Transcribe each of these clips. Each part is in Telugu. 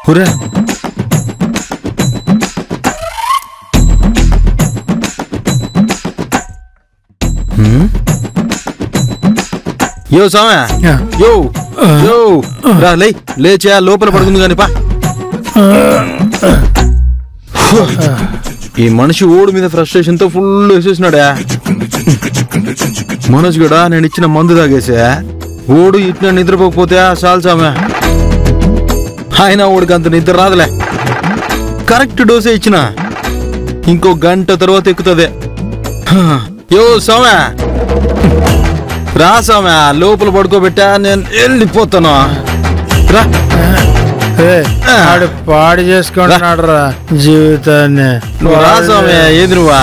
హురా హ్మ్? యో సామె యా. యో యో రా లే లేచా లోపల పడుకుంది కాని పా ఈ మనిషి ఓడి మీద ఫ్రస్ట్రేషన్ తో ఫుల్ వేసేసినాడా మనోజ్ కూడా నేను ఇచ్చిన మందు తాగేసా ఓడు ఇట్లా నిద్రపోకపోతే చాలు సామె ఆయన ఓడికి అంత నిద్ర రాదులే కరెక్ట్ డోసే ఇచ్చిన ఇంకో గంట తర్వాత ఎక్కుతుంది యో సామె రా సామె లోపల పడుకోబెట్టా నేను వెళ్ళిపోతాను రా ఏ, ఆడు పాడు చేసుకుంటున్నాడు రా జీవితాన్ని నువ్వు రా స్వామి ఏది నువ్వా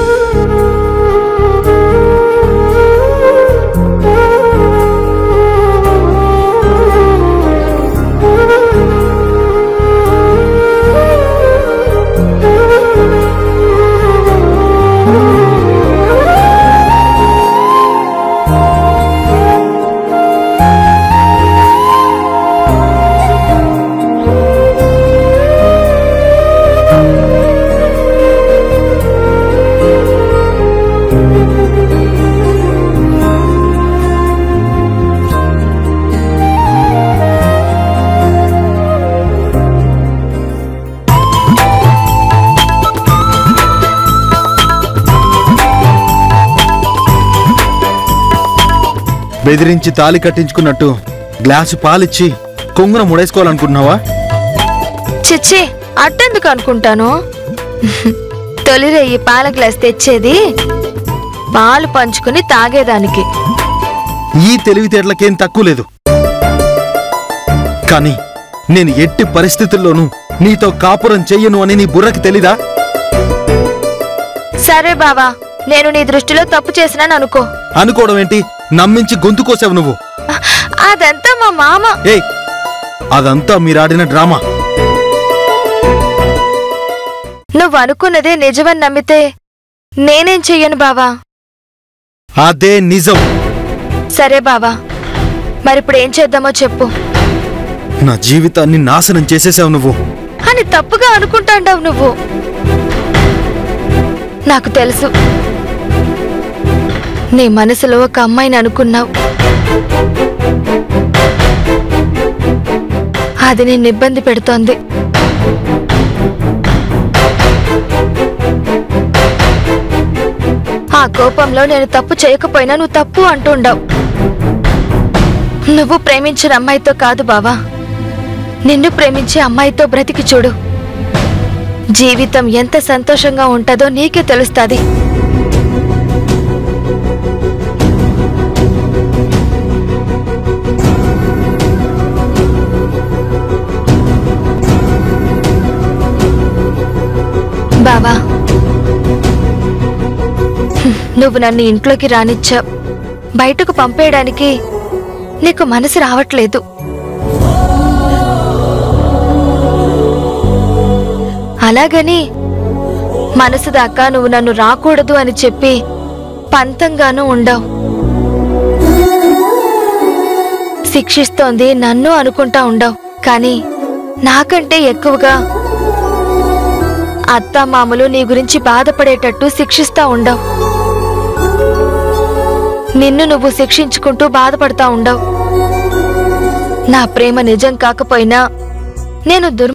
బెదిరించి తాలి కట్టించుకున్నట్టు గ్లాసు పాలిచ్చి కొంగున ముడేసుకోవాలనుకుంటున్నావా చిచ్చి అట్టెందుకు అనుకుంటాను తొలి రెయ్యి పాల గ్లాస్ తెచ్చేది పాలు పంచుకుని తాగేదానికి ఈ తెలివితేటలకేం తక్కువ లేదు కానీ నేను ఎట్టి పరిస్థితుల్లోనూ నీతో కాపురం చెయ్యను అని నీ బుర్రకి తెలీదా సరే బావా నేను నీ దృష్టిలో తప్పు చేసినాను అనుకో అనుకోవడం ఏంటి నమ్మించి గొంతు కోసావు నువ్వు అదంతా మా మామ ఏయ్ అదంతా మీరాడిన డ్రామా నువ్వు అనుకున్నదే నిజమని నమ్మితే నేనేం చెయ్యను బావా అదే నిజం సరే బావా మరిప్పుడు ఏం చేద్దామో చెప్పు నా జీవితాన్ని నాశనం చేసేసావు నువ్వు అని తప్పుగా అనుకుంటాండావు నువ్వు నాకు తెలుసు నీ మనసులో ఒక అమ్మాయిని అనుకున్నావు అది నిన్ను ఇబ్బంది పెడుతోంది ఆ కోపంలో నేను తప్పు చేయకపోయినా నువ్వు తప్పు అంటుండవు నువ్వు ప్రేమించిన అమ్మాయితో కాదు బావా నిన్ను ప్రేమించే అమ్మాయితో బ్రతికి చూడు జీవితం ఎంత సంతోషంగా ఉంటుందో నీకే తెలుస్తుంది బావా హ్మ్, నువ్వు నన్ను ఇంట్లోకి రానిచ్చావు బయటకు పంపేయడానికి నీకు మనసు రావట్లేదు అలాగని మనసు దాకా నువ్వు నన్ను రాకూడదు అని చెప్పి పంతంగానూ ఉండవు శిక్షిస్తోంది నన్ను అనుకుంటా ఉండవు కానీ నాకంటే ఎక్కువగా అత్తామామలు నీ గురించి బాధపడేటట్టు శిక్షిస్తా ఉండవు నిన్ను నువ్వు శిక్షించుకుంటూ బాధపడతా ఉండవు నా ప్రేమ నిజం కాకపోయినా నేను దుర్